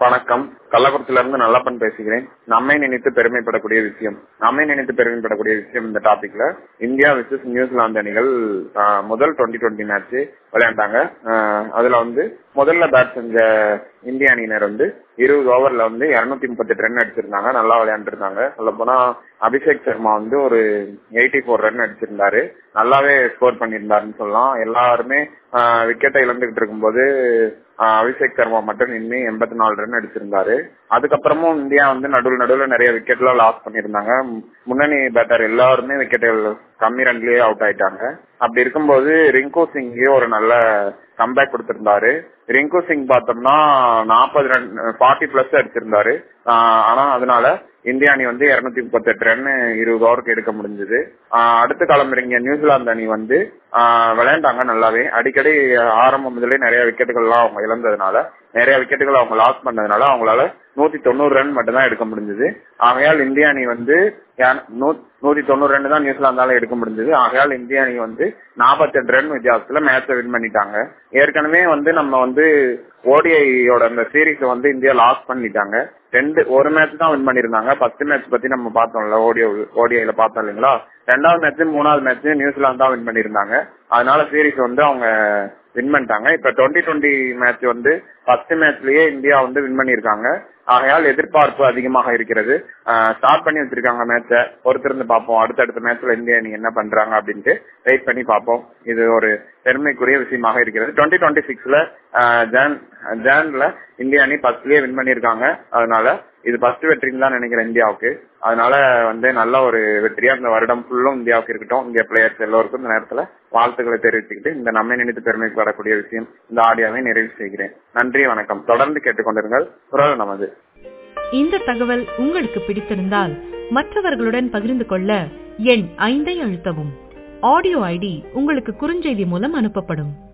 வணக்கம் கள்ளக்குறிச்சியில இருந்து நல்லப்பன் பேசுகிறேன் நம்மை நினைத்து பெருமைப்படக்கூடிய விஷயம் நம்மை நினைத்து பெருமைப்படக்கூடிய விஷயம் இந்த டாபிக்ல இந்தியா விசஸ் நியூசிலாந்து அணிகள் ஆஹ், முதல் டுவெண்ட்டி டுவெண்ட்டி மேட்ச் விளையாண்டாங்க ஆஹ், அதுல வந்து முதல்ல பேட் செஞ்ச இந்திய அணியினர் வந்து இருபது ஓவர்ல வந்து இருநூத்தி முப்பத்தெட்டு ரன் அடிச்சிருந்தாங்க நல்லா விளையாண்டுருந்தாங்க சொல்ல போனா அபிஷேக் சர்மா வந்து ஒரு எயிட்டி ஃபோர் ரன் அடிச்சிருந்தாரு நல்லாவே ஸ்கோர் பண்ணியிருந்தாருன்னு சொல்லலாம் எல்லாருமே விக்கெட்டை இழந்துகிட்டு இருக்கும்போது ஆஹ், அபிஷேக் சர்மா மட்டும் நின்று எண்பத்தி நாலு ரன் அடிச்சிருந்தாரு அதுக்கப்புறமும் இந்தியா வந்து நடுவில் நடுவில் நிறைய விக்கெட் எல்லாம் லாஸ் பண்ணியிருந்தாங்க முன்னணி பேட்டர் எல்லாருமே விக்கெட்டுகள் கம்மி ரன்லயே அவுட் ஆயிட்டாங்க அப்படி இருக்கும்போது ரிங்கு சிங்கே ஒரு நல்ல கம்பேக் கொடுத்திருந்தாரு ரிங்கு சிங் பார்த்தோம்னா நாற்பது ரன் ஃபார்ட்டி பிளஸ் அடிச்சிருந்தாரு ஆஹ் ஆனா அதனால இந்திய அணி வந்து இருநூத்தி முப்பத்தி எட்டு ரன் இருபது ஓவருக்கு எடுக்க முடிஞ்சது அடுத்து கிளம்புறீங்க நியூசிலாந்து அணி வந்து ஆஹ் விளையாண்டாங்க நல்லாவே அடிக்கடி ஆரம்பம் முதலே நிறைய விக்கெட்டுகள்லாம் அவங்க இழந்ததுனால நிறைய விக்கெட்டுகள் அவங்க லாஸ் பண்ணதுனால அவங்களால நூத்தி தொண்ணூறு ரன் மட்டும் தான் எடுக்க முடிஞ்சது ஆகையால் இந்திய அணி வந்து யா- நூ- நூத்தி தொண்ணூறு ரன் தான் நியூசிலாந்தால எடுக்க முடிஞ்சது ஆகையால் இந்திய அணி வந்து நாற்பத்தி எட்டு ரன் வித்தியாசத்துல மேட்சை வின் பண்ணிட்டாங்க ஏற்கனவே வந்து நம்ம வந்து ஓடிஐயோட அந்த சீரீஸ் வந்து இந்தியா லாஸ் பண்ணிட்டாங்க ரெண்டு ஒரு மேட்ச் தான் வின் பண்ணிருந்தாங்க ஃபர்ஸ்ட் மேட்ச் பத்தி நம்ம பார்த்தோம்ல ஓடிஐ ஓடிஐல பார்த்தோம் இல்லைங்களா ரெண்டாவது மேட்ச் மூணாவது மேட்ச் நியூசிலாந்து தான் வின் பண்ணிருந்தாங்க அதனால சீரீஸ் வந்து அவங்க வின் பண்ணிட்டாங்க இப்ப டுவெண்ட்டி டுவெண்ட்டி மேட்ச் வந்து ஃபர்ஸ்ட் மேட்ச்லயே இந்தியா வந்து வின் பண்ணிருக்காங்க ஆகையால் எதிர்பார்ப்பு அதிகமாக இருக்கிறது ஸ்டார்ட் பண்ணி வச்சிருக்காங்க மேட்சை பொறுத்திருந்து பார்ப்போம் அடுத்தடுத்த மேட்ச்ல இந்தியா அணி என்ன பண்றாங்க அப்படின்ட்டு வெயிட் பண்ணி பார்ப்போம் இது ஒரு பெருமைக்குரிய விஷயமாக இருக்கிறது டுவெண்ட்டி டுவெண்ட்டி சிக்ஸ்ல ஜான் ஜான்ல இந்திய அணி ஃபர்ஸ்ட்லயே வின் பண்ணிருக்காங்க அதனால இது ஃபர்ஸ்ட் வெற்றின்னு தான் நினைக்கிறேன் இந்தியாவுக்கு அதனால வந்து நல்ல ஒரு வெற்றியா இந்த வருடம் ஃபுல்லும் இந்தியாவுக்கு இருக்கட்டும் இந்திய பிளேயர்ஸ் எல்லோருக்கும் இந்த நேரத்துல வாழ்த்துக்களை தெரிவிச்சுக்கிட்டு இந்த நம்மை நினைத்து பெருமைப்படக்கூடிய விஷயம் இந்த ஆடியோவை நிறைவு செய்கிறேன் நன்றி வணக்கம் தொடர்ந்து கேட்டுக்கொண்டிருங்கள் குரல் நமது இந்த தகவல் உங்களுக்கு பிடித்திருந்தால் மற்றவர்களுடன் பகிர்ந்து கொள்ள எண் ஐந்தை அழுத்தவும் ஆடியோ ஐடி உங்களுக்கு குறுஞ்செய்தி மூலம் அனுப்பப்படும்